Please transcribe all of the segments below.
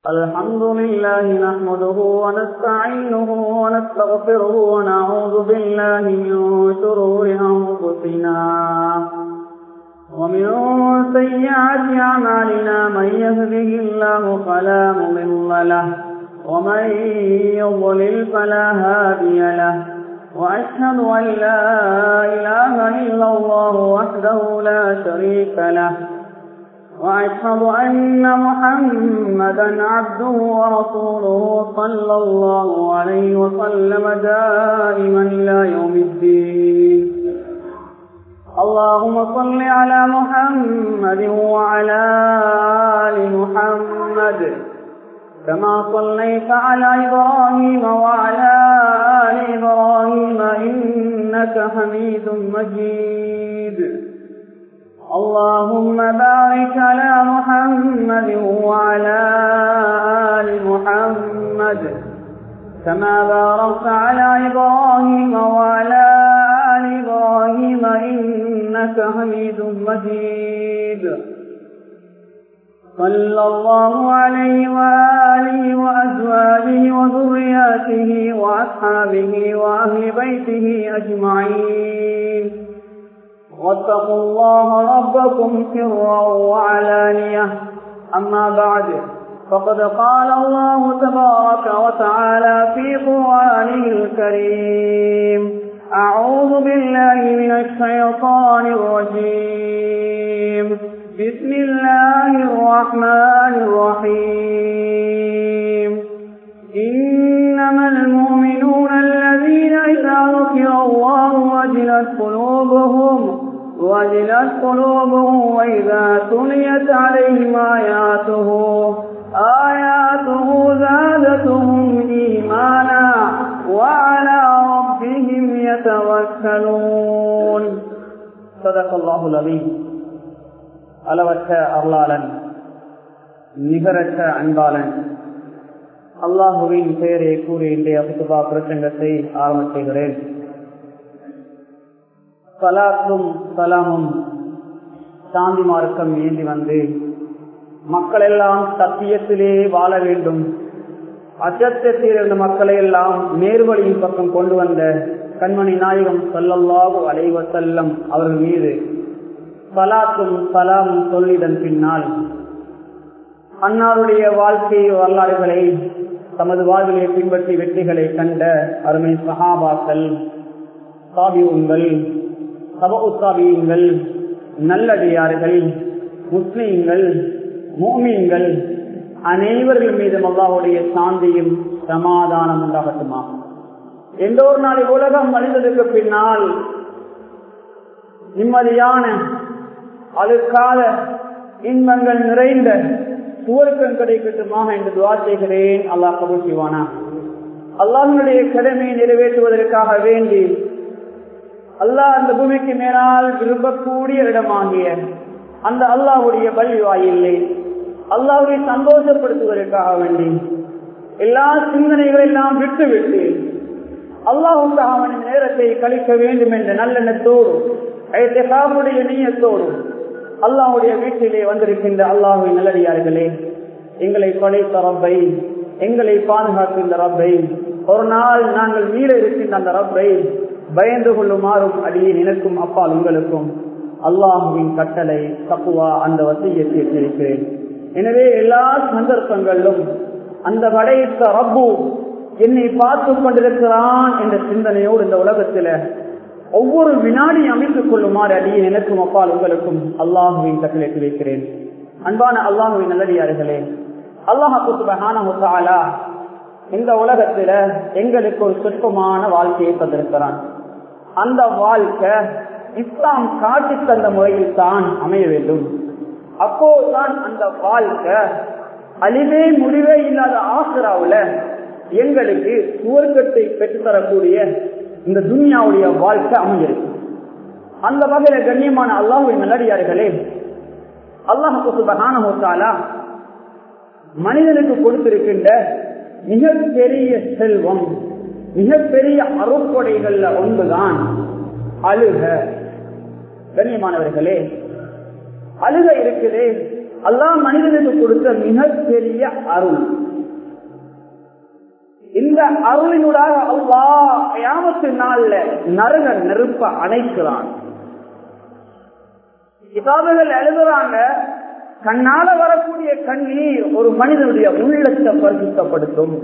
الحمد لله نحمده ونستعينه ونستغفره ونعوذ بالله من شرور أنفسنا ومن سيئات أعمالنا من يهده الله فلا مضل له ومن يضلل فلا هادي له وأشهد أن لا إله إلا الله وحده لا شريك له وأشهد أن محمدا عبده ورسوله صلى الله عليه وسلم دائما إلى يوم الدين اللهم صل على محمد وعلى آل محمد كما صليت على إبراهيم وعلى آل إبراهيم إنك حميد مجيد اللهم بارك على محمد وعلى آل محمد كما باركت على إبراهيم وعلى آل إبراهيم إنك حميد مجيد صلى الله عليه وآله وأزواجه وذرياته وأصحابه وأهل بيته أجمعين واتقوا الله ربكم سرا وعلانية أما بعد فقد قال الله تبارك وتعالى في قرآنه الكريم أعوذ بالله من الشيطان الرجيم بسم الله الرحمن الرحيم إنما المؤمنون الذين إذا ذكر الله وجلت قلوبهم وجلت قلوبهم وإذا تليت عليهم آياته آياته زادتهم إيمانا وعلى ربهم يتوكلون صدق الله العظيم அளவற்ற அருளாளன் நிகரற்ற அன்பாளன் அல்லாஹுவின் பெயரை கூறி இன்றைய புத்துபா பிரசங்கத்தை ஆரம்ப செய்கிறேன் சலாத்தும் சலாமும் சாந்தி மார்க்கம் ஏந்தி வந்து மக்கள் எல்லாம் சத்தியத்திலே வாழ வேண்டும் அச்சத்தில் இருந்த மக்களை எல்லாம் நேர்வழியின் பக்கம் கொண்டு வந்த கண்மணி நாயகம் சொல்லல்லாஹு அலைவசல்லம் அவர்கள் மீது சலாத்தும் சலாமும் சொல்லிதன் பின்னால் அன்னாருடைய வாழ்க்கை வரலாறுகளை தமது வாழ்விலே பின்பற்றி வெற்றிகளை கண்ட அருமை சஹாபாக்கள் சாபியுங்கள் சபகுத்தாபியுங்கள் நல்லடியார்கள் முஸ்லீம்கள் மூமீன்கள் அனைவர்கள் மீது அல்லாவுடைய சாந்தியும் சமாதானம் உண்டாகட்டுமா எந்த ஒரு நாள் உலகம் மனிதனுக்கு பின்னால் நிம்மதியான அழுக்காத இன்பங்கள் நிறைந்த சுவர்க்கம் கிடைக்கட்டுமாக என்று துவா செய்கிறேன் அல்லாஹ் கபூல் செய்வானா அல்லாஹனுடைய கடமையை நிறைவேற்றுவதற்காக வேண்டி அல்லாஹ் அந்த பூமிக்கு மேலால் விரும்பக்கூடிய இடமாகிய அந்த அல்லாஹுடைய பள்ளி வாயில்லை அல்லாஹுவை சந்தோஷப்படுத்துவதற்காக வேண்டி எல்லா சிந்தனைகளெல்லாம் விட்டுவிட்டு அல்லாஹுக்கு அவனின் நேரத்தை கழிக்க வேண்டும் என்ற நல்லெண்ணத்தோடு ஐத்திகாவுடைய நீயத்தோடு அல்லாஹுடைய வீட்டிலே வந்திருக்கின்ற அல்லாஹுவின் நல்லடியார்களே எங்களை படைத்த ரப்பை எங்களை பாதுகாக்கின்ற ரப்பை ஒரு நாள் நாங்கள் மீற இருக்கின்ற அந்த ரப்பை பயந்து கொள்ளுமாறும் அடியே நினைக்கும் அப்பால் உங்களுக்கும் அல்லாஹுவின் கட்டளை தப்புவா அந்த வசையத்தை எச்சரிக்கிறேன் எனவே எல்லா சந்தர்ப்பங்களிலும் அந்த படைத்த ரப்பு என்னை பார்த்து கொண்டிருக்கிறான் என்ற சிந்தனையோடு இந்த உலகத்துல ஒவ்வொரு வினாடி அமைத்துக் கொள்ளுமாறு அடியே எனக்கும் அப்பால் உங்களுக்கும் அல்லாஹுவின் கட்டளைக்கு வைக்கிறேன் அன்பான அல்லாஹுவின் நல்லடியார்களே அல்லாஹாலா இந்த உலகத்துல எங்களுக்கு ஒரு சொற்பமான வாழ்க்கையை தந்திருக்கிறான் அந்த வாழ்க்கை இஸ்லாம் காட்டி தந்த முறையில் தான் அமைய வேண்டும் அப்போதுதான் அந்த வாழ்க்கை அழிவே முடிவே இல்லாத ஆசிராவுல எங்களுக்கு சுவர்க்கத்தை பெற்றுத்தரக்கூடிய இந்த துன்யாவுடைய வாழ்க்கை அமைஞ்சிருக்கு அந்த வகையில கண்ணியமான அல்லாஹுவின் நல்லடியார்களே அல்லாஹாலா மனிதனுக்கு கொடுத்திருக்கின்ற மிகப்பெரிய செல்வம் மிகப்பெரிய அருப்படைகள்ல ஒன்றுதான் அழுக கண்ணியமானவர்களே அழுக இருக்குதே அல்லாஹ் மனிதனுக்கு கொடுத்த மிகப்பெரிய அருள் இந்த அருளினூடாக அல்லா யாமத்து நாள்ல நரக நெருப்ப அணைக்கிறான் கிதாபுகள் எழுதுறாங்க கண்ணால வரக்கூடிய கண்ணீர் ஒரு மனிதனுடைய உள்ளத்தை பரிசுத்தப்படுத்தும்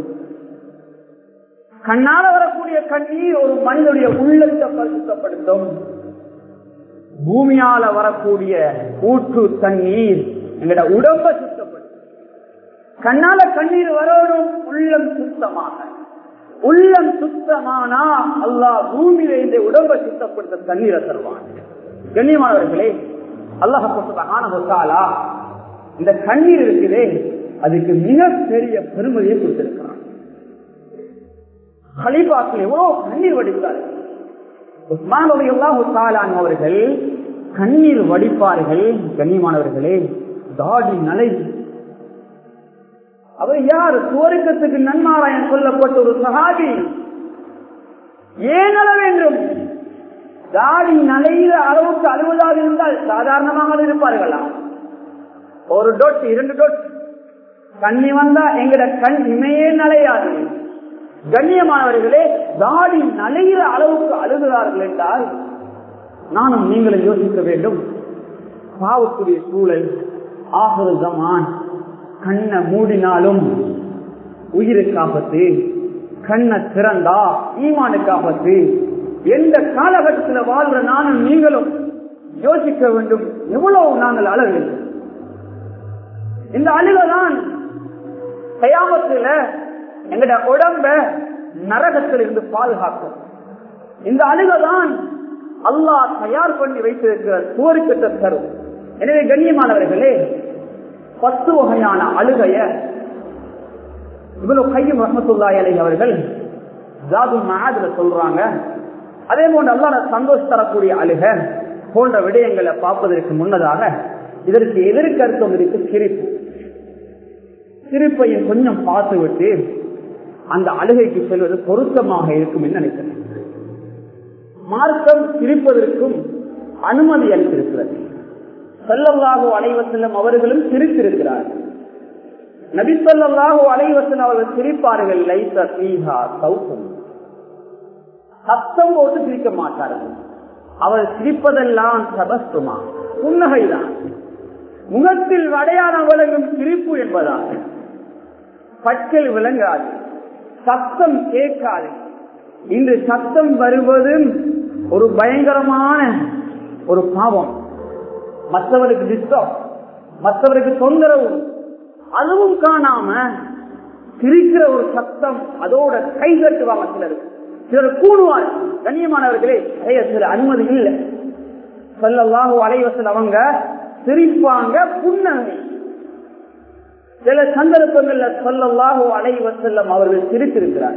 கண்ணால வரக்கூடிய கண்ணீர் ஒரு மனிதனுடைய உள்ளத்தை பரிசுத்தப்படுத்தும் பூமியால வரக்கூடிய ஊற்று தண்ணீர் எங்கட உடம்ப சுத்தப்படுத்தும் கண்ணால கண்ணீர் வரணும் உள்ளம் சுத்தமாக உள்ளம் சுத்தமானா அல்லா பூமியில இந்த உடம்ப சுத்தப்படுத்த தண்ணீரை தருவான் கண்ணியமானவர்களே அல்லாஹாலா இந்த கண்ணீர் இருக்குதே அதுக்கு மிகப்பெரிய பெருமதியை கொடுத்திருக்கிறான் ஹலிபாக்கள் எவ்வளவு கண்ணீர் வடித்தார்கள் உஸ்மான் அல்லாஹு அவர்கள் கண்ணீர் வடிப்பார்கள் கண்ணியமானவர்களே தாடி நலை அவர் யார் சுவருக்கத்துக்கு நன்மாராயன் சொல்லப்பட்ட ஒரு சகாபி ஏன் அள வேண்டும் தாடி நலையிற அளவுக்கு அழுவதாக இருந்தால் சாதாரணமாக இருப்பார்களா ஒரு டொட் இரண்டு டொட் கண்ணி வந்தா எங்கட கண் இமையே நலையாது கண்ணியமானவர்களே தாடி நலையிற அளவுக்கு அழுகிறார்கள் என்றால் நானும் நீங்களும் யோசிக்க வேண்டும் பாவக்கூடிய சூழல் ஆகுது ஜமான் கண்ணை மூடினாலும் உயிருக்கு ஆபத்து கண்ணை திறந்தா ஈமானுக்கு ஆபத்து எந்த காலகட்டத்தில் வாழ்ற நானும் நீங்களும் யோசிக்க வேண்டும் எவ்வளவு நாங்கள் அழகு இந்த அழுகதான் கயாமத்துல எங்கட உடம்ப நரகத்தில் இருந்து பாதுகாக்கும் இந்த அழுகதான் அல்லாஹ் தயார் பண்ணி வைத்திருக்கிற சுவருக்கத்தை தரும் எனவே கண்ணியமானவர்களே பத்து வகையான அழுகைய இவ்வளவு கையும் ரஹமத்துல்லாய் அலை அவர்கள் ஜாது மகாதுல சொல்றாங்க அதே போன்று அல்லாத சந்தோஷம் தரக்கூடிய அழுக போன்ற விடயங்களை பார்ப்பதற்கு முன்னதாக இதற்கு எதிர்கருத்தம் இருக்கு சிரிப்பு சிரிப்பையும் கொஞ்சம் பார்த்து விட்டு அந்த அழுகைக்கு செல்வது பொருத்தமாக இருக்கும் என்று நினைக்கிறேன் மார்க்கம் சிரிப்பதற்கும் அனுமதி அளித்திருக்கிறது செல்லல்லாகோ அலைவசல்லம் அவர்களும் சிரித்திருக்கிறார்கள் நபிசல்லாகோ அலைவசன் அவர்கள் சிரிப்பார்கள் லைச பீஹா சௌசம் சத்தம் போட்டு சிரிக்க மாட்டார்கள் அவர் சிரிப்பதெல்லாம் சபஸ்துமா புன்னகைதான் முகத்தில் அடையாளம் விளங்கும் சிரிப்பு என்பதாக பற்கள் விளங்காது சத்தம் கேட்காது இன்று சத்தம் வருவதும் ஒரு பயங்கரமான ஒரு பாவம் மற்றவருக்கு டிஸ்டர்ப் மற்றவருக்கு தொந்தரவு அதுவும் காணாம சிரிக்கிற ஒரு சத்தம் அதோட கை கட்டுவாங்க சிலர் சிலர் கூடுவார் கண்ணியமானவர்களே சில அனுமதி இல்லை சொல்லலாக அலைவசல் அவங்க சிரிப்பாங்க புன்னகை சில சந்தர்ப்பங்கள்ல சொல்லலாக அலைவசல்லம் அவர்கள் சிரித்திருக்கிறார்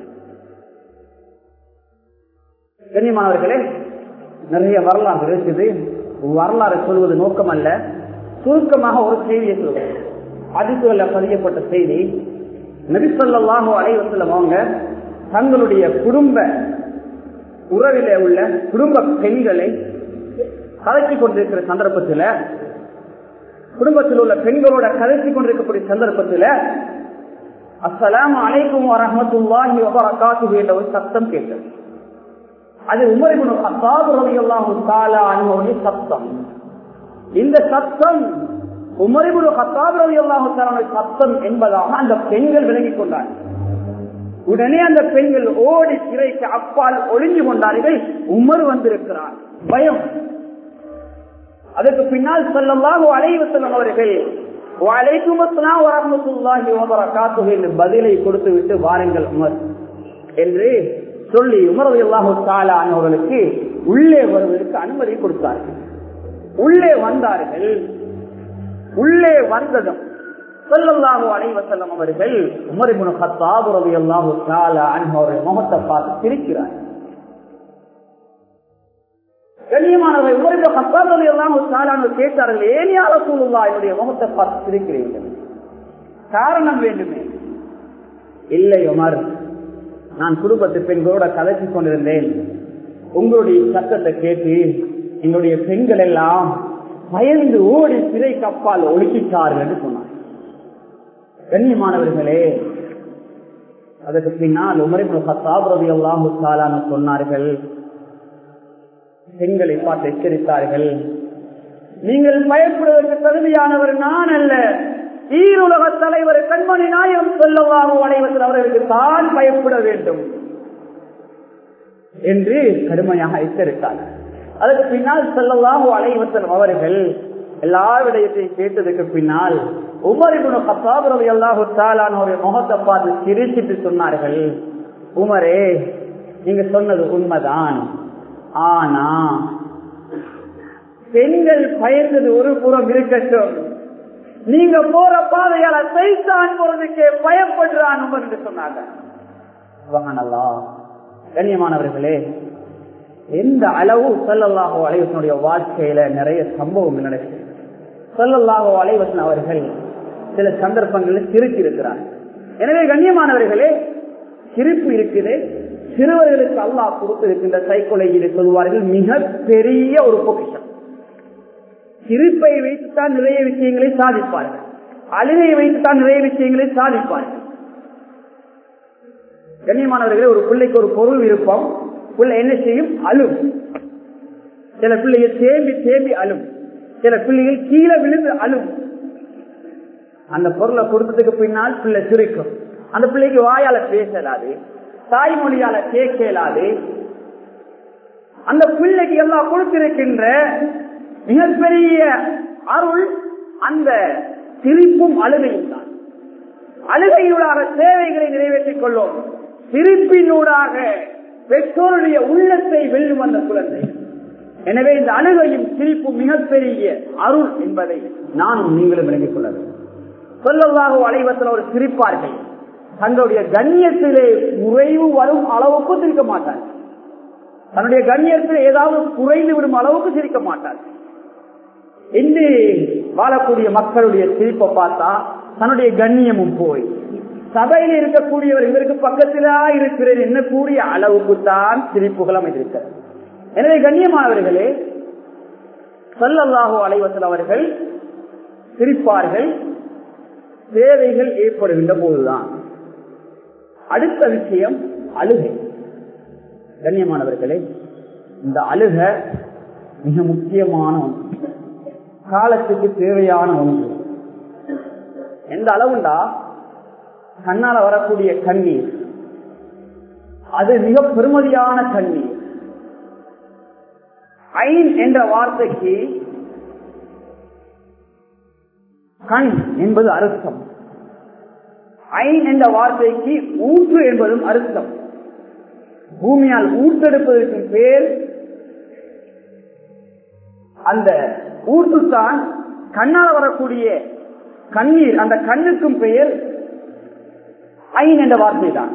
கண்ணியமானவர்களே நிறைய வரலாறு இருக்குது வரலாறு சொல்வது நோக்கம் அல்ல சுருக்கமாக ஒரு செய்தியை சொல்வது அதிர்வுல பதியப்பட்ட செய்தி நபிசல்லாஹோ அலைவசல்லம் அவங்க தங்களுடைய குடும்ப உறவிலே உள்ள குடும்ப பெண்களை கதைச்சு கொண்டிருக்கிற சந்தர்ப்பத்தில் குடும்பத்தில் உள்ள பெண்களோட கதைச்சு கொண்டிருக்கக்கூடிய சந்தர்ப்பத்தில் அஸ்லாம் அலைக்கும் வரமத்துல்லாஹி வபரகாத்து என்ற ஒரு சத்தம் கேட்டது அது உமரிபுன் அசாது ரவியல்லாஹு தாலா அனுபவடைய சத்தம் இந்த சத்தம் உமரிபுன் அசாது ரவியல்லாஹு தாலான சத்தம் என்பதாக அந்த பெண்கள் விலகிக் கொண்டார்கள் உடனே அந்த பெண்கள் ஓடி சிறைக்கு அப்பால் ஒளிஞ்சு கொண்டார்கள் உமர் வந்திருக்கிறார் பயம் அதற்கு பின்னால் சொல்லலாம் அலைவு செல்லும் அவர்கள் பதிலை கொடுத்து விட்டு வாருங்கள் உமர் என்று சொல்லி உமரது அல்லாஹு அவர்களுக்கு உள்ளே வருவதற்கு அனுமதி கொடுத்தார்கள் உள்ளே வந்தார்கள் உள்ளே வந்ததும் சொல்லல்லாஹு அலைவசல்லம் அவர்கள் உமரிபுன் ஹத்தாபு ரவி அல்லாஹு அவருடைய முகத்தை பார்த்து சிரிக்கிறார் கண்ணியமானவர்கள் உமரிபுன் ஹத்தாபு ரவி அல்லாஹு கேட்டார்கள் ஏனியால சூழலா என்னுடைய முகத்தை பார்த்து சிரிக்கிறீர்கள் காரணம் வேண்டுமே இல்லை உமர் நான் குடும்பத்து பெண்களோட கதைச்சு கொண்டிருந்தேன் உங்களுடைய சத்தத்தை கேட்டு என்னுடைய பெண்கள் எல்லாம் பயந்து ஓடி சிறை கப்பால் ஒழுக்கிட்டார்கள் என்று சொன்னார் கண்ணியமானவர்களே அதற்கு பின்னால் உமரிபுல் ஹத்தாப் ரவி அல்லாஹு தாலான சொன்னார்கள் பெண்களை பார்த்து எச்சரித்தார்கள் நீங்கள் பயப்படுவதற்கு தகுதியானவர் நான் அல்ல ஈருலக தலைவர் கண்மணி நாயம் சொல்லவாக அனைவர்கள் அவர்களுக்கு தான் பயப்பட வேண்டும் என்று கடுமையாக எச்சரித்தார் அதற்கு பின்னால் செல்லவாக அலைவசன் அவர்கள் எல்லா விடயத்தையும் கேட்டதுக்கு பின்னால் உமரிபுன கசாபுரவி அல்லாஹு தாலான முகத்தை பார்த்து சிரிச்சிட்டு சொன்னார்கள் உமரே நீங்க சொன்னது உண்மைதான் ஆனா பெண்கள் பயந்தது ஒரு புறம் இருக்கட்டும் நீங்க போற பாதையால சைத்தான் போறதுக்கு பயப்படுறான் என்று சொன்னாங்க கண்ணியமானவர்களே எந்த அளவு சொல்லல்லாஹோ அலைவசனுடைய வாழ்க்கையில நிறைய சம்பவம் நடக்குது சொல்லல்லாஹோ அலைவசன் அவர்கள் சில சந்தர்ப்பங்களில் சிரிச்சு இருக்கிறார் எனவே கண்ணியமானவர்களே சிரிப்பு இருக்குது சிறுவர்களுக்கு அல்லாஹ் கொடுத்திருக்கின்ற சைக்கோலஜியில் சொல்வார்கள் மிக பெரிய ஒரு பொக்கிஷம் சிரிப்பை வைத்துத்தான் நிறைய விஷயங்களை சாதிப்பார்கள் அழுகையை வைத்துத்தான் நிறைய விஷயங்களை சாதிப்பார்கள் கண்ணியமானவர்களே ஒரு பிள்ளைக்கு ஒரு பொருள் விருப்பம் பிள்ளை என்ன செய்யும் அழும் சில பிள்ளைகள் தேம்பி தேம்பி அழும் சில பிள்ளைகள் கீழே விழுந்து அழும் அந்த பொருளை கொடுத்ததுக்கு பின்னால் பிள்ளை சிரிக்கும் அந்த பிள்ளைக்கு வாயால பேசலாது தாய்மொழியால கேட்கலாது அந்த பிள்ளைக்கு எல்லாம் கொடுத்திருக்கின்ற மிகப்பெரிய அருள் அந்த சிரிப்பும் அழுகையும் தான் அழுகையினூடாக சேவைகளை நிறைவேற்றிக் கொள்ளும் சிரிப்பினூடாக பெற்றோருடைய உள்ளத்தை வெல்லும் அந்த குழந்தை எனவே இந்த அழுகையும் சிரிப்பும் மிகப்பெரிய அருள் என்பதை நானும் நீங்களும் விளங்கிக் கொள்ள வேண்டும் சொல்லலாக அலைவத்தில் ஒரு சிரிப்பார்கள் தங்களுடைய கண்ணியத்திலே குறைவு வரும் அளவுக்கு சிரிக்க மாட்டார் தன்னுடைய கண்ணியத்தில் ஏதாவது குறைந்து விடும் அளவுக்கு சிரிக்க மாட்டார் இன்று வாழக்கூடிய மக்களுடைய சிரிப்பை பார்த்தா தன்னுடைய கண்ணியமும் போய் சபையில் இருக்கக்கூடியவர் இவருக்கு பக்கத்திலா இருக்கிறேன் என்ன கூடிய அளவுக்கு தான் சிரிப்புகள் அமைந்திருக்கிறது எனவே கண்ணியமானவர்களே சொல்லல்லாஹோ அலைவசல் அவர்கள் சிரிப்பார்கள் தேவைகள் ஏற்படுகின்ற போதுதான் அடுத்த விஷயம் அழுகை கண்ணியமானவர்களே இந்த அழுக மிக முக்கியமான ஒன்று காலத்துக்கு தேவையான ஒன்று எந்த அளவுண்டா கண்ணால வரக்கூடிய கண்ணீர் அது மிக பெருமதியான கண்ணீர் ஐன் என்ற வார்த்தைக்கு கண் என்பது அர்த்தம் ஐன் என்ற வார்த்தைக்கு ஊற்று என்பதும் அர்த்தம் பூமியால் ஊற்றெடுப்பதற்கு பேர் அந்த ஊற்றுத்தான் கண்ணால் வரக்கூடிய கண்ணீர் அந்த கண்ணுக்கும் பெயர் ஐன் என்ற வார்த்தை தான்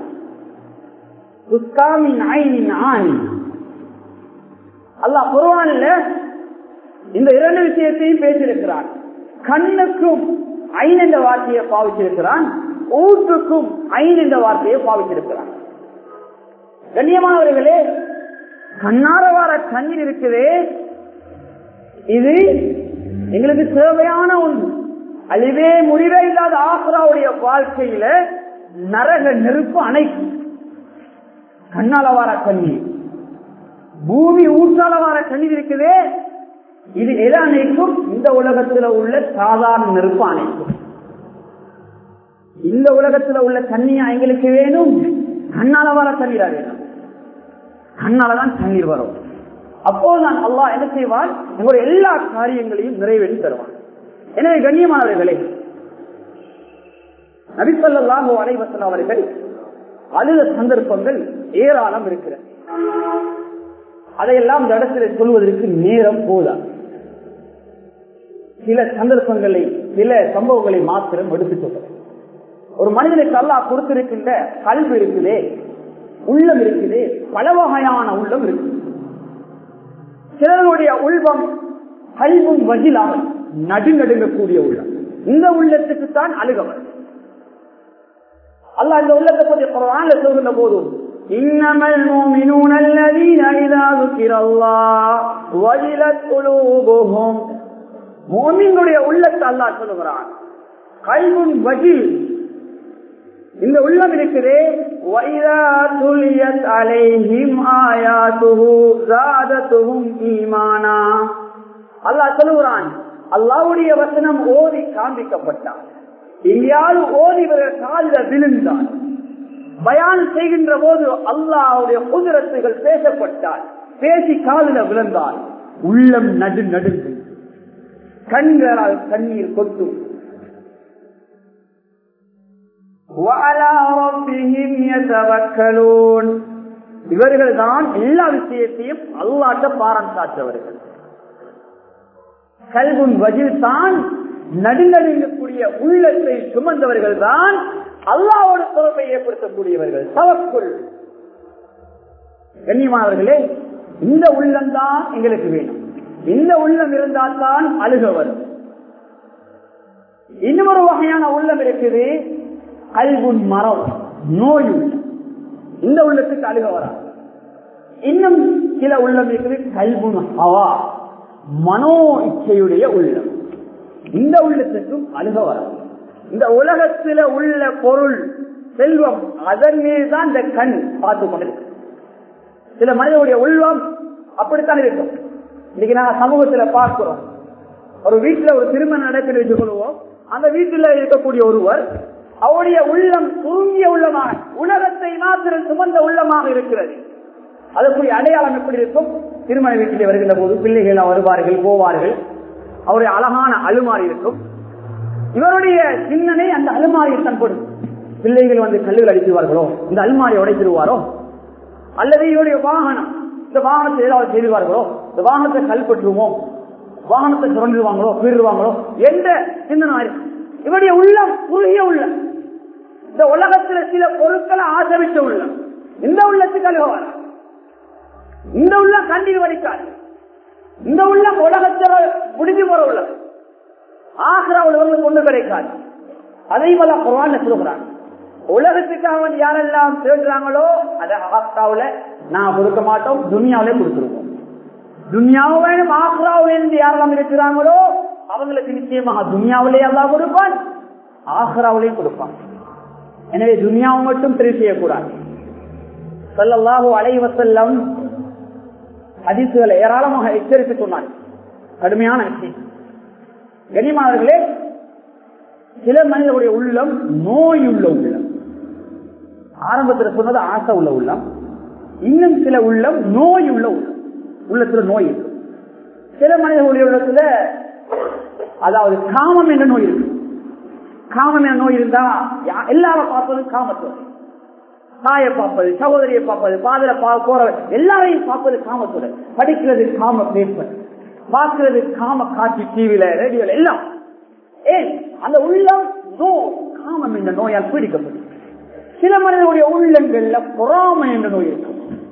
அல்லாஹ் குருவானில் இந்த இரண்டு விஷயத்தையும் பேசியிருக்கிறான் கண்ணுக்கும் ஐன் என்ற வார்த்தையை பாவிச்சிருக்கிறான் ஊற்றுக்கும் ஐன் என்ற வார்த்தையை பாவிச்சிருக்கிறான் கண்ணியமானவர்களே கண்ணார வார கண்ணீர் இருக்குதே இது எங்களுக்கு தேவையான ஒன்று அழிவே முடிவே இல்லாத ஆசராவுடைய வாழ்க்கையில நரக நெருப்பு அணைக்கும் கண்ணால வார கண்ணீர் பூமி ஊற்றால வார கண்ணீர் இருக்குதே இது எதை அணைக்கும் இந்த உலகத்துல உள்ள சாதாரண நெருப்பு அணைக்கும் இந்த உலகத்துல உள்ள தண்ணியா எங்களுக்கு வேணும் கண்ணால வர தண்ணீரா வேணும் கண்ணாலதான் தண்ணீர் வரும் அப்போதுதான் அல்லாஹ் என்ன செய்வான் எங்களுடைய எல்லா காரியங்களையும் நிறைவேற்றி தருவான் எனவே கண்ணியமானவர்களே நபிசல்லாஹோ அலைவசன் அவர்கள் அழுத சந்தர்ப்பங்கள் ஏராளம் இருக்கிறது அதையெல்லாம் இந்த இடத்துல சொல்வதற்கு நேரம் போதா சில சந்தர்ப்பங்களை சில சம்பவங்களை மாத்திரம் எடுத்து சொல்றேன் ஒரு மனிதனுக்கு அல்லாஹ் கொடுத்திருக்கின்ற கல்வி இருக்குதே உள்ளம் இருக்குது பல வகையான உள்ளம் இருக்கு சிலருடைய உள்ளம் கல்வும் வகிலாமல் நடுநடுங்கக்கூடிய உள்ளம் இந்த உள்ளத்துக்கு தான் அழுகவர் அல்லாஹ் இந்த உள்ளத்தை பற்றி குரான்ல சொல்கின்ற போதும் إنما المؤمنون الذين إذا ذكر الله وجلت قلوبهم மோமின்களுடைய உள்ளத்தை அல்லாஹ் சொல்லுகிறான் கல்வும் வகில் இந்த உள்ளம் இருக்குதே وَإِذَا تُلِيَتْ عَلَيْهِمْ آيَاتُهُ زَادَتْهُمْ إِيمَانًا அல்லாஹ் சொல்லுகிறான் அல்லாஹ்வுடைய வசனம் ஓதி காண்பிக்கப்பட்டான் எங்கேயாவது ஓதி இவர்கள் காலில் விழுந்தான் பயான் செய்கின்ற போது அல்லாஹ்வுடைய குதிரத்துகள் பேசப்பட்டால் பேசி காலில் விழுந்தால் உள்ளம் நடு நடுங்கு கண்களால் கண்ணீர் கொட்டும் وعلى ربهم يتوكلون இவர்கள் தான் எல்லா விஷயத்தையும் அல்லாட்ட பாரம் காற்றவர்கள் கல்குன் வஜில் தான் நடுநடுங்கக்கூடிய உள்ளத்தை சுமந்தவர்கள் தான் அல்லாவோட தொடர்பை ஏற்படுத்தக்கூடியவர்கள் தவக்குள் கண்ணியமானவர்களே இந்த உள்ளம் தான் எங்களுக்கு வேணும் இந்த உள்ளம் இருந்தால் தான் அழுக வரும் இன்னொரு வகையான உள்ளம் இருக்குது கல்குன் மரம் நோய் உள்ளம் இந்த உள்ளத்துக்கு அழுக வராது இன்னும் சில உள்ளம் இருக்குது கல்குன் ஹவா மனோ இச்சையுடைய உள்ளம் இந்த உள்ளத்துக்கும் அழுக வராது இந்த உலகத்தில உள்ள பொருள் செல்வம் அதன் மீதுதான் இந்த கண் பார்த்து கொண்டிருக்கு சில மனிதனுடைய உள்ளம் அப்படித்தான் இருக்கும் இன்னைக்கு நாங்க சமூகத்துல பார்க்கிறோம் ஒரு வீட்டுல ஒரு திருமணம் நடக்குது வச்சு கொள்வோம் அந்த வீட்டுல இருக்கக்கூடிய ஒருவர் அவருடைய உள்ளம் தூங்கிய உள்ளமாக உலகத்தை மாத்திரம் சுமந்த உள்ளமாக இருக்கிறது அதற்குரிய அடையாளம் எப்படி இருக்கும் திருமண வீட்டிலே வருகின்ற போது பிள்ளைகள் வருவார்கள் போவார்கள் அவருடைய அழகான அலுமாறி இருக்கும் இவருடைய சிந்தனை அந்த அலுமாரியை தன்படும் பிள்ளைகள் வந்து கல்லுகள் அடித்துவார்களோ இந்த அலுமாரியை உடைத்திருவாரோ அல்லது இவருடைய வாகனம் இந்த வாகனத்தை ஏதாவது செய்துவார்களோ இந்த வாகனத்தை கல்பற்றுமோ வாகனத்தை சுரண்டுவாங்களோ பீடுவாங்களோ என்ற சிந்தனை இருக்கு இவருடைய உள்ளம் குறுகிய உள்ளம் இந்த உலகத்துல சில பொருட்களை ஆதரித்த உள்ளம் இந்த உள்ளத்துக்கு அழுகவார் இந்த உள்ளம் கண்ணீர் வடிக்காது இந்த உள்ளம் உலகத்துல முடிஞ்சு போற உள்ளம் ஆசிராவில் வந்து கொண்டு கிடைக்காது அதை போல குரான் சொல்லுகிறான் உலகத்துக்காக வந்து யாரெல்லாம் தேடுறாங்களோ அதை ஆஸ்ராவுல நான் கொடுக்க மாட்டோம் துனியாவிலே கொடுத்துருவோம் துனியாவும் வேணும் ஆக்ராவில் இருந்து யாரெல்லாம் இருக்கிறாங்களோ அவங்களுக்கு நிச்சயமாக துனியாவிலே எல்லாம் கொடுப்பான் ஆக்ராவிலையும் கொடுப்பான் எனவே துனியாவை மட்டும் தெரிவு செய்யக்கூடாது சொல்லல்லாஹோ அலைவசல்லம் அதிசுகளை ஏராளமாக எச்சரித்து சொன்னார் கடுமையான விஷயம் கனிமானவர்களே சில மனிதனுடைய உள்ளம் நோய் உள்ள உள்ளம் ஆரம்பத்தில் சொன்னது ஆசை உள்ள உள்ளம் இன்னும் சில உள்ளம் நோய் உள்ள உள்ளம் உள்ளத்துல நோய் இருக்கு சில மனிதர்களுடைய உள்ளத்துல அதாவது காமம் என்ற நோய் இருக்கு காமம் என்ற நோய் இருந்தா எல்லாரும் பார்ப்பது காமத்துவம் தாயை பார்ப்பது சகோதரியை பார்ப்பது பாதல போறவர் எல்லாரையும் பார்ப்பது காமத்துடன் படிக்கிறது காம பேப்பர் பார்க்கிறது காம காட்சி டிவில ரேடியோல எல்லாம் ஏன் அந்த உள்ளம் நோய் காமம் என்ற நோயால் பீடிக்கப்படும் சில மனிதனுடைய உள்ளங்கள்ல பொறாமை என்ற நோய் இருக்கும்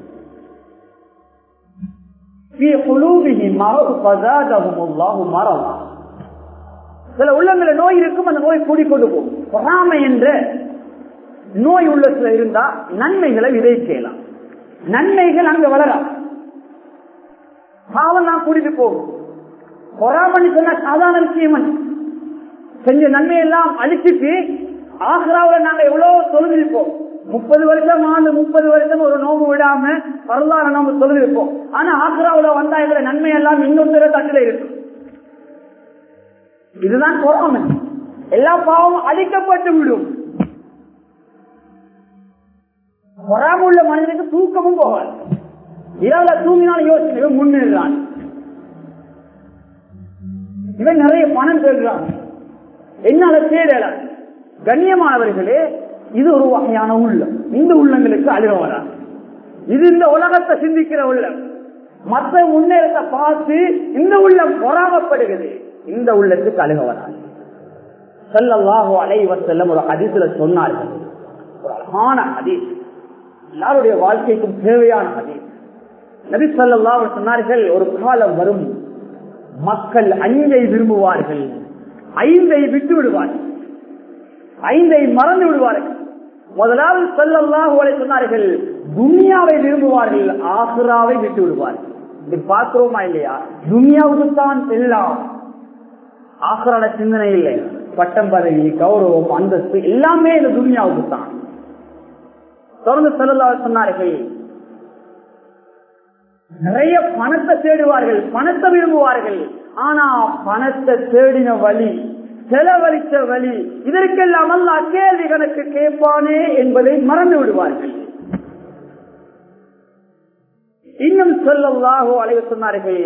சில உள்ளங்கள நோய் இருக்கும் அந்த நோய் கூடிக்கொண்டு போகும் பொறாமை என்ற நோய் உள்ளத்துல இருந்தா நன்மைகளை விதைக்கலாம் நன்மைகள் அங்க வளராம் பாவம் தான் கூட்டிட்டு போகும் பொறாமன்னு சொன்ன சாதாரண விஷயம் செஞ்ச நன்மையெல்லாம் அழிச்சிட்டு ஆக்ராவில் நாங்க எவ்வளவு தொழுதிருப்போம் முப்பது வருஷம் ஆண்டு முப்பது வருஷம் ஒரு நோம்பு விடாம வரலாறு நோம்பு தொழுதிருப்போம் ஆனா ஆக்ராவில் வந்தா எங்களை நன்மை எல்லாம் இன்னொரு தட்டில இருக்கு இதுதான் பொறாமை எல்லா பாவமும் அழிக்கப்பட்டு விடும் பொறாம உள்ள மனிதனுக்கு தூக்கமும் போகாது இரவுல தூங்கினாலும் யோசனை முன்னேறான் இவன் நிறைய பணம் தேடுறான் என்னால தேடல கண்ணியமானவர்களே இது ஒரு வகையான உள்ளம் இந்த உள்ளங்களுக்கு அழுக வராது இது இந்த உலகத்தை சிந்திக்கிற உள்ளம் மற்ற முன்னேறத்தை பார்த்து இந்த உள்ளம் பொறாமப்படுகிறது இந்த உள்ளத்துக்கு அழுக வராது செல்லல்லாஹோ அலைவர் செல்லம் ஒரு ஹதீஸ்ல சொன்னார்கள் ஒரு அழகான ஹதீஸ் எல்லாருடைய வாழ்க்கைக்கும் தேவையான ஹதீஸ் நபி சொல்லா சொன்னார்கள் ஒரு காலம் வரும் மக்கள் அஞ்சை விரும்புவார்கள் ஐந்தை விட்டு விடுவார்கள் ஐந்தை மறந்து விடுவார்கள் முதலாவது சொல்லல்லாஹு சொன்னார்கள் துனியாவை விரும்புவார்கள் ஆசுராவை விட்டு விடுவார்கள் இது பார்க்கிறோமா இல்லையா துனியாவுக்கு தான் எல்லாம் ஆசுரான சிந்தனை இல்லை பட்டம் பதவி கௌரவம் அந்தஸ்து எல்லாமே இந்த துனியாவுக்கு தான் தொடர்ந்து செல்லல்லா சொன்னார்கள் நிறைய பணத்தை தேடுவார்கள் பணத்தை விரும்புவார்கள் ஆனா பணத்தை தேடின வழி செலவழித்த வழி இதற்கெல்லாம் அல்லா கேள்வி கணக்கு கேட்பானே என்பதை மறந்து விடுவார்கள் இன்னும் சொல்லல்லாகோ அழைவு சொன்னார்கள்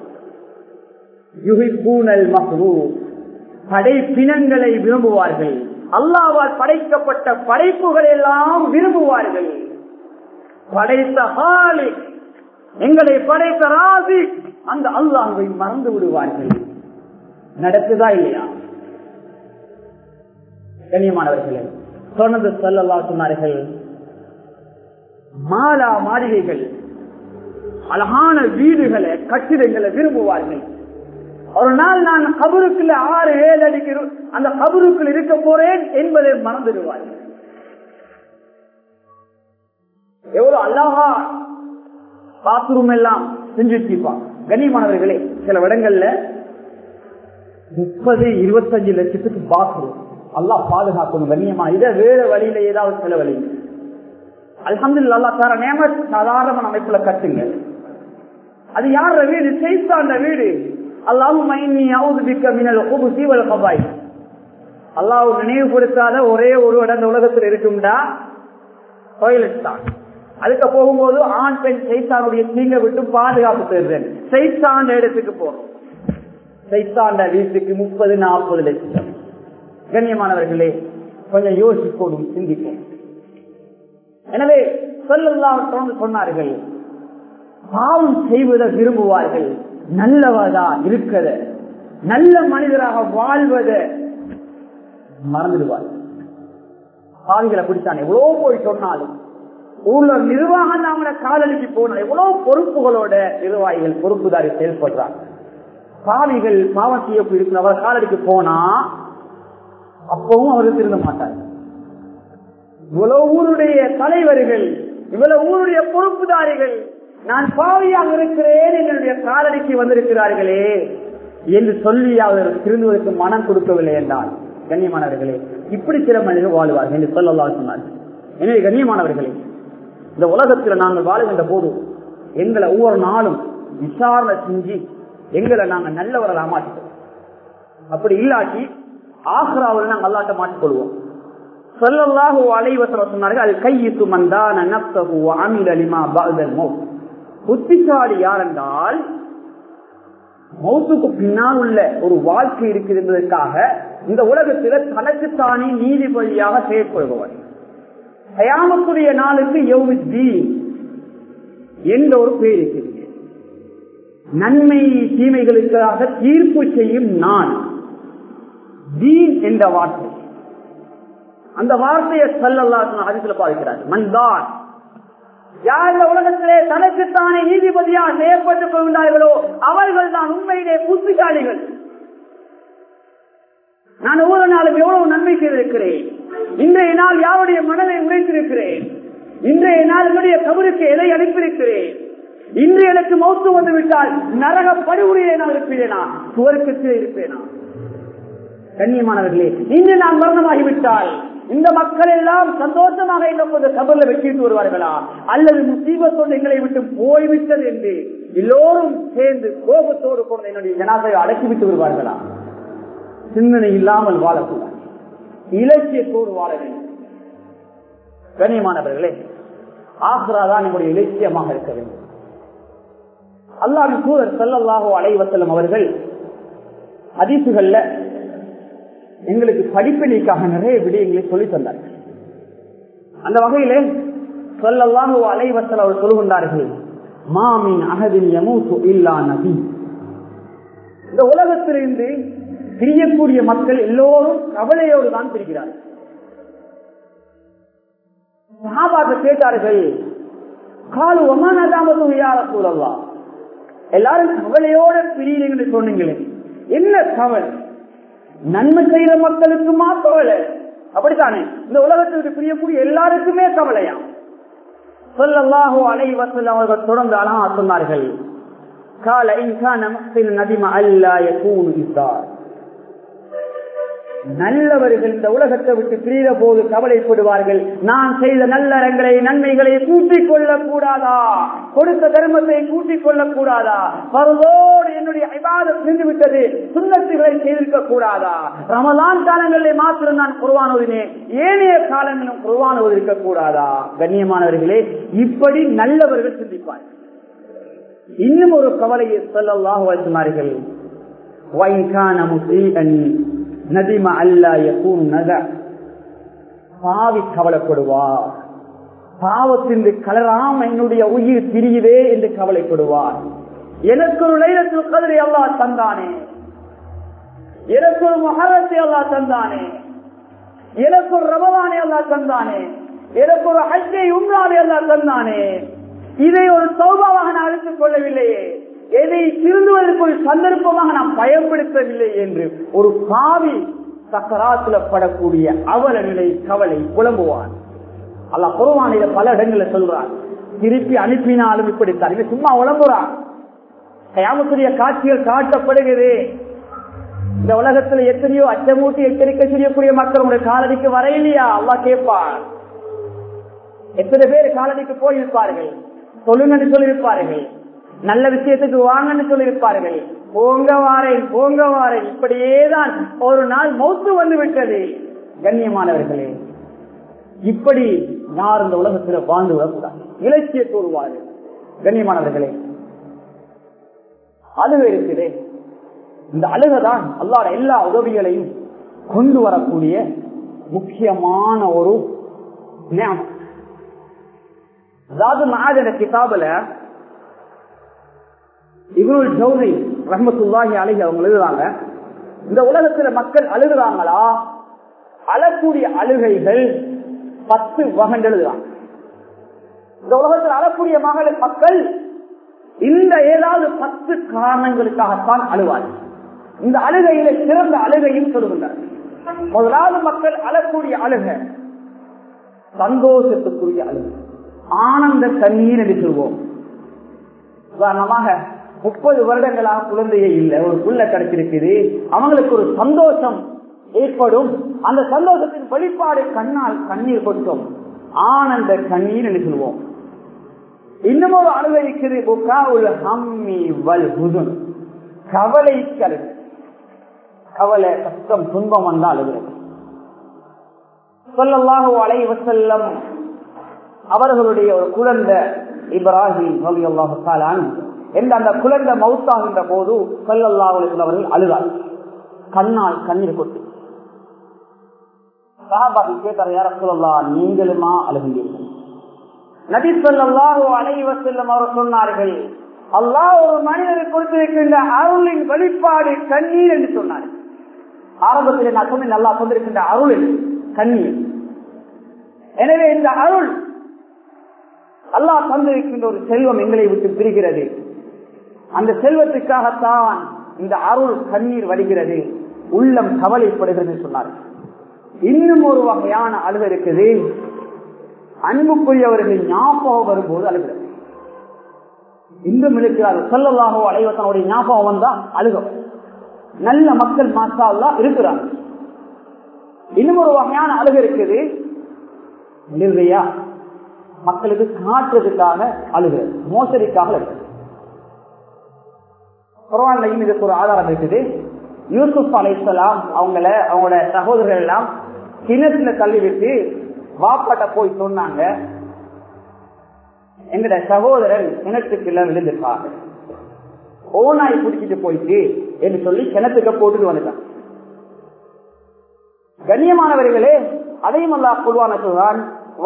யுகிப்பூனல் மஹ்ரூ படைப்பினங்களை விரும்புவார்கள் அல்லாவால் படைக்கப்பட்ட படைப்புகள் எல்லாம் விரும்புவார்கள் படைத்த ஹாலி எங்களை படைத்த ராசி அந்த அல்லாஹை மறந்து விடுவார்கள் நடக்குதா இல்லையா கண்ணியமானவர்களே சொன்னது சொல்லல்லா சொன்னார்கள் மாலா மாளிகைகள் அழகான வீடுகளை கட்டிடங்களை விரும்புவார்கள் ஒரு நாள் நான் கபருக்குள்ள ஆறு ஏழு அடிக்கு அந்த கபருக்குள் இருக்க போறேன் என்பதை மறந்துடுவார்கள் எவ்வளவு அழகா பாத்ரூம் எல்லாம் செஞ்சு வச்சிருப்பாங்க கண்ணியமானவர்களே சில இடங்கள்ல முப்பது இருபத்தஞ்சு லட்சத்துக்கு பாத்ரூம் அல்லா பாதுகாக்கணும் கண்ணியமா இதை வேற வழியில ஏதாவது சில வழி அல்ஹம்து அல்லா சார நேம சாதாரண அமைப்புல கட்டுங்க அது யார வீடு செய்தாண்ட வீடு அல்லாவும் அல்லாஹ் நினைவுபடுத்தாத ஒரே ஒரு இடம் உலகத்தில் இருக்கும்டா டாய்லெட் தான் அதுக்கு போகும்போது ஆண் பெண் சைத்தானுடைய தீங்க விட்டு பாதுகாப்பு பெறுதல் சைத்தாண்ட இடத்துக்கு போறோம் சைத்தாண்ட வீட்டுக்கு முப்பது நாற்பது லட்சம் கண்ணியமானவர்களே கொஞ்சம் யோசிக்கோடும் சிந்திக்கும் எனவே சொல்லலாம் தொடர்ந்து சொன்னார்கள் பாவம் செய்வதை விரும்புவார்கள் நல்லவதா இருக்கத நல்ல மனிதராக வாழ்வத மறந்துடுவார்கள் பாவிகளை பிடிச்சான் எவ்வளவு போய் சொன்னாலும் ஊர்ல நிர்வாகம் நாம காலடிக்கு போன எவ்வளவு பொறுப்புகளோட நிர்வாகிகள் பொறுப்புதாரி செயல்படுறாங்க பாவிகள் பாவம் செய்ய இருக்கிறவர் காலடிக்கு போனா அப்பவும் அவர் திருந்த மாட்டார் இவ்வளவு ஊருடைய தலைவர்கள் இவ்வளவு ஊருடைய பொறுப்புதாரிகள் நான் பாவியாக இருக்கிறேன் என்னுடைய காலடிக்கு வந்திருக்கிறார்களே என்று சொல்லி அவர் திருந்துவதற்கு மனம் கொடுக்கவில்லை என்றால் கண்ணியமானவர்களே இப்படி சில மனிதர்கள் வாழ்வார்கள் என்று சொல்லலாம் சொன்னார்கள் எனவே கண்ணியமானவர்களே இந்த உலகத்தில் நாங்கள் வாழுகின்ற போது எங்களை ஒவ்வொரு நாளும் விசாரணை செஞ்சு எங்களை நாங்கள் நல்லவர்கள் மாற்றிக்கிறோம் அப்படி இல்லாட்டி ஆக்ராவில் நாங்கள் அல்லாட்ட மாற்றிக்கொள்வோம் சொல்லல்லாஹு அலைவசம் சொன்னார்கள் அது கையிட்டு மந்தான நப்தகு அமில் அலிமா பாதல் மௌத் புத்திசாலி யார் என்றால் மௌத்துக்கு பின்னால் உள்ள ஒரு வாழ்க்கை இருக்குது என்பதற்காக இந்த உலகத்தில் தனக்குத்தானே நீதிபதியாக செயற்படுபவர் கயாமக்குரிய நாளுக்கு யௌதி என்ற ஒரு பேர் இருக்கிறது நன்மை தீமைகளுக்காக தீர்ப்பு செய்யும் நான் தீன் என்ற வார்த்தை அந்த வார்த்தையை சொல்லல்லா அதிசல பாதிக்கிறார் மன்தான் யார் இந்த உலகத்திலே தனக்குத்தானே நீதிபதியாக செயற்பட்டுக் கொள்கிறார்களோ அவர்கள் தான் உண்மையிலே புத்திசாலிகள் நான் ஒவ்வொரு நாளும் எவ்வளவு நன்மை செய்திருக்கிறேன் இன்றைய நாள் யாருடைய மனதை உடைத்திருக்கிறேன் இன்றைய நாள் என்னுடைய கபருக்கு எதை அனுப்பியிருக்கிறேன் இன்று எனக்கு மௌத்து வந்து விட்டால் நரக படுகொலையிலே நான் இருப்பேனா சுவர்க்கத்திலே இருப்பேனா கண்ணியமானவர்களே இன்று நான் மரணமாகிவிட்டால் இந்த மக்கள் எல்லாம் சந்தோஷமாக இன்னொரு கபர்ல வெட்டிட்டு வருவார்களா அல்லது முசீபத்தோடு எங்களை விட்டு போய்விட்டது என்று எல்லோரும் சேர்ந்து கோபத்தோடு கொண்டு என்னுடைய ஜனாதையை அடக்கிவிட்டு வருவார்களா சிந்தனை இல்லாமல் வாழக்கூடாது இலட்சியத்தோடு வாழ வேண்டும் கண்ணியமானவர்களே ஆக்ரா தான் நம்முடைய இலட்சியமாக இருக்க வேண்டும் அல்லாவின் தூதர் செல்லல்லாகோ அலைவசலம் அவர்கள் அதிசுகள்ல எங்களுக்கு படிப்பினைக்காக நிறைய விடயங்களை சொல்லி தந்தார்கள் அந்த வகையிலே சொல்லல்லாகோ அலைவசல் அவர் சொல்லுகின்றார்கள் மாமின் அகதின் யமூசு இல்லா நபி இந்த உலகத்திலிருந்து பிரியக்கூடிய மக்கள் எல்லோரும் கவலையோடு தான் பிரிக்கிறார்கள் சஹாபாக்கள் கேட்டார்கள் காலு ஒமானதாமதும் யார சூழல்லாம் எல்லாரும் கவலையோட பிரியுங்கள் சொன்னீங்களே என்ன கவலை நன்மை செய்யற மக்களுக்குமா கவலை அப்படித்தானே இந்த உலகத்திற்கு பிரியக்கூடிய எல்லாருக்குமே கவலையா சொல்லல்லாஹோ அலை வசல் அவர்கள் தொடர்ந்து அழகா சொன்னார்கள் கால இன்கான மக்கள் நதிம அல்லா யகூன் இஸ்தார் நல்லவர்கள் இந்த உலகத்தை விட்டு பிரிகிற போது கவலைப்படுவார்கள் நான் செய்த நல்லறங்களை நன்மைகளை கூட்டிக் கொள்ளக் கூடாதா கொடுத்த தர்மத்தை கூட்டிக் கொள்ளக் கூடாதா பருவோடு என்னுடைய ஐபாதம் நின்று விட்டது சுண்ணத்துகளை செய்திருக்க கூடாதா ரமலான் காலங்களில் மாத்திரம் நான் குருவான் ஓதினேன் ஏனைய காலங்களிலும் குருவான் ஓதிருக்க கூடாதா கண்ணியமானவர்களே இப்படி நல்லவர்கள் சிந்திப்பார்கள் இன்னும் ஒரு கவலையை சொல்லல்லாஹ் வச்சுமார்கள் நதிம அல்லா யகூன் நக பாவி கவலைப்படுவார் பாவத்தின் கலராம என்னுடைய உயிர் பிரியுதே என்று கவலைப்படுவார் எனக்கு ஒரு லைலத்தில் கதிரை அல்லா தந்தானே எனக்கு ஒரு மகரத்தை அல்லா தந்தானே எனக்கு ஒரு ரமவானே அல்லா தந்தானே எனக்கு ஒரு ஹஜ்ஜை உம்ரானே அல்லா தந்தானே இதை ஒரு சௌபாவாக நான் எடுத்துக் கொள்ளவில்லையே எதை திருந்துவதற்கு ஒரு சந்தர்ப்பமாக நாம் பயன்படுத்தவில்லை என்று ஒரு பாவி சக்கராத்துல படக்கூடிய அவல நிலை கவலை புலம்புவான் அல்ல குருவானில பல இடங்களில் சொல்றான் திருப்பி அனுப்பினாலும் இப்படித்தான் இவன் சும்மா உழம்புறான் கயாமத்துடைய காட்சிகள் காட்டப்படுகிறது இந்த உலகத்துல எத்தனையோ அச்சமூட்டி எச்சரிக்கை செய்யக்கூடிய மக்கள் உங்களுடைய காலடிக்கு வர இல்லையா அல்லா கேட்பான் எத்தனை பேர் காலடிக்கு போயிருப்பார்கள் சொல்லுங்கன்னு சொல்லியிருப்பார்கள் நல்ல விஷயத்துக்கு வாங்கன்னு சொல்லியிருப்பார்கள் போங்க வாரேன் போங்க வாரேன் இப்படியேதான் ஒரு நாள் மௌத்து வந்து விட்டது கண்ணியமானவர்களே இப்படி யார் இந்த உலகத்தில் வாழ்ந்து விடக்கூடாது இலட்சிய கூறுவாரு கண்ணியமானவர்களே அழுகை இருக்குது இந்த அழுகதான் அல்லாட எல்லா உதவிகளையும் கொண்டு வரக்கூடிய முக்கியமான ஒரு ஞானம் அதாவது மகாஜன கிதாபுல இவருள் ஜவுதி ரஹமத்துல்லாஹி அழகி அவங்க எழுதுறாங்க இந்த உலகத்துல மக்கள் அழுகுறாங்களா அழக்கூடிய அழுகைகள் பத்து வகண்டு எழுதுறாங்க இந்த உலகத்தில் அழக்கூடிய மகள் மக்கள் இந்த ஏதாவது பத்து காரணங்களுக்காகத்தான் அழுவார்கள் இந்த அழுகையில சிறந்த அழுகையும் சொல்லுகின்றார் முதலாவது மக்கள் அழக்கூடிய அழுக சந்தோஷத்துக்குரிய அழுகை ஆனந்த கண்ணீர் என்று சொல்வோம் உதாரணமாக முப்பது வருடங்களாக குழந்தையே இல்லை ஒரு புள்ள கிடைச்சிருக்குது அவங்களுக்கு ஒரு சந்தோஷம் ஏற்படும் அந்த சந்தோஷத்தின் வெளிப்பாடு கண்ணால் கண்ணீர் கொட்டும் ஆனந்த கண்ணீர் என்று சொல்வோம் இன்னும் ஒரு அழுகை இருக்குது கவலை கருது கவலை கஷ்டம் துன்பம் வந்தால் அழுகிறது சொல்லல்லாஹு அலைவசல்லம் அவர்களுடைய ஒரு குழந்தை இப்ராஹிம் நபி அல்லாஹாலான் என்ற அந்த குழந்தை மவுத்தாகின்ற போது சொல்லல்லாஹுல அவர்கள் அழுதார் கண்ணால் கண்ணீர் கொட்டு சஹாபாக்கு கேட்டார் யார சொல்லலாம் நீங்களுமா அழுகின்றீர்கள் நபி சொல்லாஹு அலைவ செல்லும் அவர் சொன்னார்கள் அல்லாஹ் ஒரு மனிதருக்கு கொடுத்திருக்கின்ற அருளின் வெளிப்பாடு கண்ணீர் என்று சொன்னார் ஆரம்பத்தில் நான் சொன்னேன் நல்லா சொல்லிருக்கின்ற அருளில் கண்ணீர் எனவே இந்த அருள் அல்லாஹ் தந்திருக்கின்ற ஒரு செல்வம் எங்களை விட்டு பிரிகிறது அந்த செல்வத்துக்காகத்தான் இந்த அருள் கண்ணீர் வருகிறது உள்ளம் கவலைப்படுகிறது சொன்னார் இன்னும் ஒரு வகையான அழுக இருக்குது அன்புக்குரியவர்கள் ஞாபகம் வரும்போது அழுகிறது இன்றும் இருக்கிறார் சொல்லலாகவோ அலைவத்தனுடைய ஞாபகம் வந்தா அழுகும் நல்ல மக்கள் மாசாலா இருக்கிறாங்க இன்னும் ஒரு வகையான அழுகு இருக்குது நிர்வையா மக்களுக்கு காட்டுறதுக்காக அழுகிறது மோசடிக்காக அழுகிறது குரான்லையும் இதுக்கு ஒரு ஆதாரம் இருக்குது யூசுப் அலைசலாம் அவங்கள அவங்களோட சகோதரர்கள் எல்லாம் கிணத்துல தள்ளிவிட்டு வாப்பாட்ட போய் சொன்னாங்க எங்கட சகோதரன் கிணத்துக்குள்ள விழுந்திருக்காங்க ஓனாய் பிடிச்சிட்டு போயிட்டு என்று சொல்லி கிணத்துக்கு போட்டுட்டு வந்துட்டான் கண்ணியமானவர்களே அதையும் அல்லா பொதுவான சொல்றான்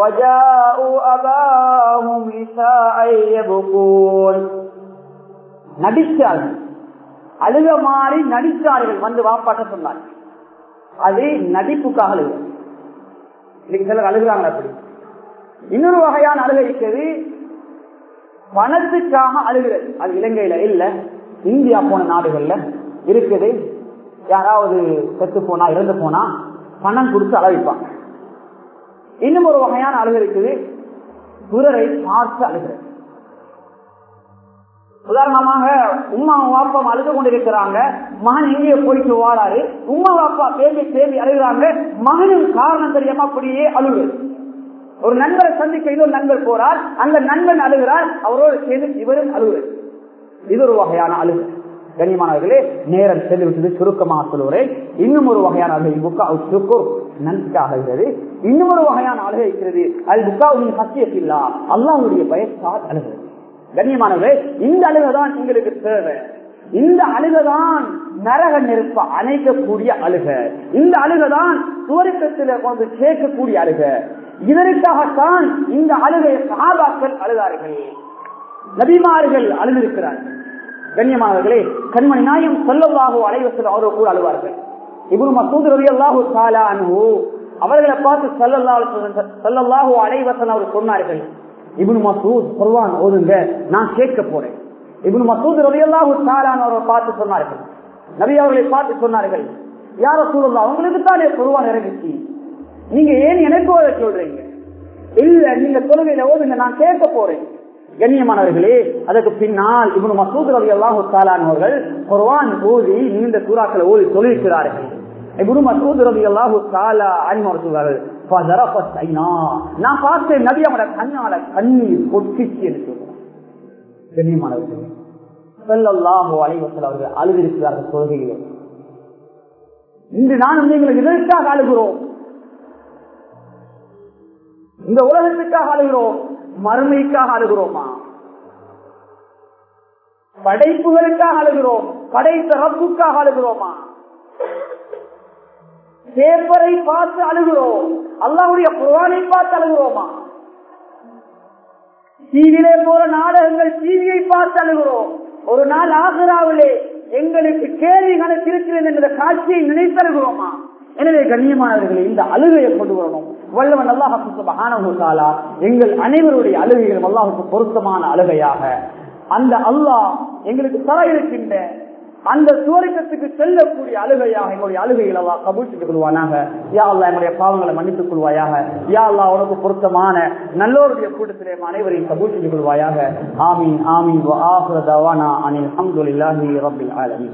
நடிச்சார்கள் அழுக மாறி நடித்தார்கள் வந்து வாப்பாட்ட சொன்னார்கள் அது நடிப்புக்காக அழுக இன்னைக்கு சிலர் அழுகிறாங்க அப்படி இன்னொரு வகையான அழுகை இருக்கிறது பணத்துக்காக அழுகிறது அது இலங்கையில இல்ல இந்தியா போன நாடுகள்ல இருக்குது யாராவது செத்து போனா இறந்து போனா பணம் கொடுத்து அழவிப்பாங்க இன்னும் ஒரு வகையான அழுகை இருக்குது பிறரை பார்த்து அழுகிறது உதாரணமாக உமா வாப்பா அழுது கொண்டிருக்கிறாங்க மகன் எங்கேயோ போயிட்டு வாழாரு உமா வாப்பா தேம்பி தேம்பி அழுகிறாங்க மகனும் காரணம் தெரியாம அப்படியே அழுகுது ஒரு நண்பரை சந்திக்க இன்னொரு நண்பர் போறார் அந்த நண்பன் அழுகிறார் அவரோடு சேர்ந்து இவரும் அழுகுது இது ஒரு வகையான அழுகு கண்ணியமானவர்களே நேரம் சென்று விட்டது சுருக்கமாக சொல்லுகிறேன் இன்னும் ஒரு வகையான அழுகை புக்கா சுக்கூர் நன்றாகிறது இன்னும் ஒரு வகையான அழுகை இருக்கிறது அது புக்காவின் சத்தியத்தில்லா அல்லாவுடைய பயத்தால் அழுகிறது கண்ணியமானவர்களே இந்த அழுகைதான் எங்களுக்கு தேவை இந்த அழுகைதான் நரக நெருப்ப அணைக்கக்கூடிய அழுக இந்த அழுகைதான் சுவருக்கத்தில் கொண்டு சேர்க்கக்கூடிய அழுக இதற்காகத்தான் இந்த அழுகை சகாபாக்கள் அழுதார்கள் நபிமார்கள் அழுதிருக்கிறார்கள் கண்ணியமானவர்களே கண்மணி நாயம் சொல்லவாகோ அலைவசல் அவர்கள் கூட அழுவார்கள் இவரு மசூத் ரவி அல்லாஹூ சாலானு அவர்களை பார்த்து சொல்லல்லாஹோ அலைவசன் அவர் சொன்னார்கள் இவனு மசூத் குர்வான் ஓதுங்க நான் கேட்க போறேன் இவனு மசூத் ரவி அல்லாஹூ சாலான் அவரை பார்த்து சொன்னார்கள் நபி அவர்களை பார்த்து சொன்னார்கள் யார சூழல்லா உங்களுக்கு தானே குருவான் இறங்கிச்சு நீங்க ஏன் எனக்கு ஓத சொல்றீங்க இல்ல நீங்க தொழுகையில ஓதுங்க நான் கேட்க போறேன் கண்ணியமானவர்களே அதற்கு பின்னால் இவனு மசூத் ரவி அல்லாஹு அவர்கள் குர்வான் ஓதி நீண்ட சூறாக்களை ஓதி சொல்லியிருக்கிறார்கள் இவனு மசூத் ரவி அல்லாஹு தாலா அறிமுகம் சொல்வார்கள் நான் பார்த்தேன் நபி அவனோட கண்ணால கண்ணீர் பொட்டிச்சு என்று சொல்றான் கண்ணியமானவர்களே செல்லல்லாஹோ அலைவசல் அவர்கள் அழுதிருக்கிறார்கள் தொழுகையிலே இன்று நானும் நீங்கள் இதற்காக அழுகிறோம் இந்த உலகத்துக்காக அழுகிறோம் மறுமைக்காக அழுகிறோமா படைப்புகளுக்காக அழுகிறோம் படைத்த ரப்புக்காக அழுகிறோமா பேப்பரை பார்த்து அழுகிறோம் அல்லாவுடைய குரானை பார்த்து அழுகிறோமா டிவியிலே போற நாடகங்கள் டிவியை பார்த்து அழுகிறோம் ஒரு நாள் ஆகிறாவிலே எங்களுக்கு கேள்வி கணக்கிருக்கிறது என்ற காட்சியை நினைத்தருகிறோமா எனவே கண்ணியமானவர்களை இந்த அழுகையை கொண்டு வரணும் வல்லவன் அல்லாஹாலா எங்கள் அனைவருடைய அழுகைகளும் அல்லாஹுக்கு பொருத்தமான அழுகையாக அந்த அல்லாஹ் எங்களுக்கு தர இருக்கின்ற அந்த சுவரிக்கத்துக்கு செல்லக்கூடிய அழுகையாக எங்களுடைய அழுகைகள் எல்லாம் கபூழ்ச்சிட்டு கொள்வானாக யா அல்லா என்னுடைய பாவங்களை மன்னித்துக் கொள்வாயாக யா அல்லா உனக்கு பொருத்தமான நல்லோருடைய கூட்டத்திலே அனைவரையும் கபூழ்ச்சிட்டு கொள்வாயாக ஆமீன் ஆமீன் அனில் அஹமதுல்லாஹி ரபில் ஆலமீன்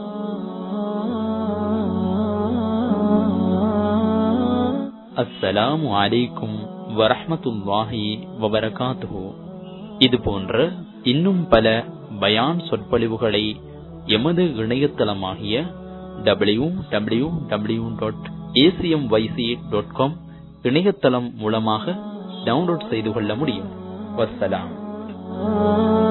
அஸ்ஸலாமு அலைக்கும் வரஹமத்துல்லாஹி வபரகாத்துஹு இது போன்ற இன்னும் பல பயான் சொற்பொழிவுகளை எமது இணையதளமாகிய W W W dot ACM YC dot com இணையதளம் மூலமாக டவுன்லோட் செய்து கொள்ள முடியும் வசலாம்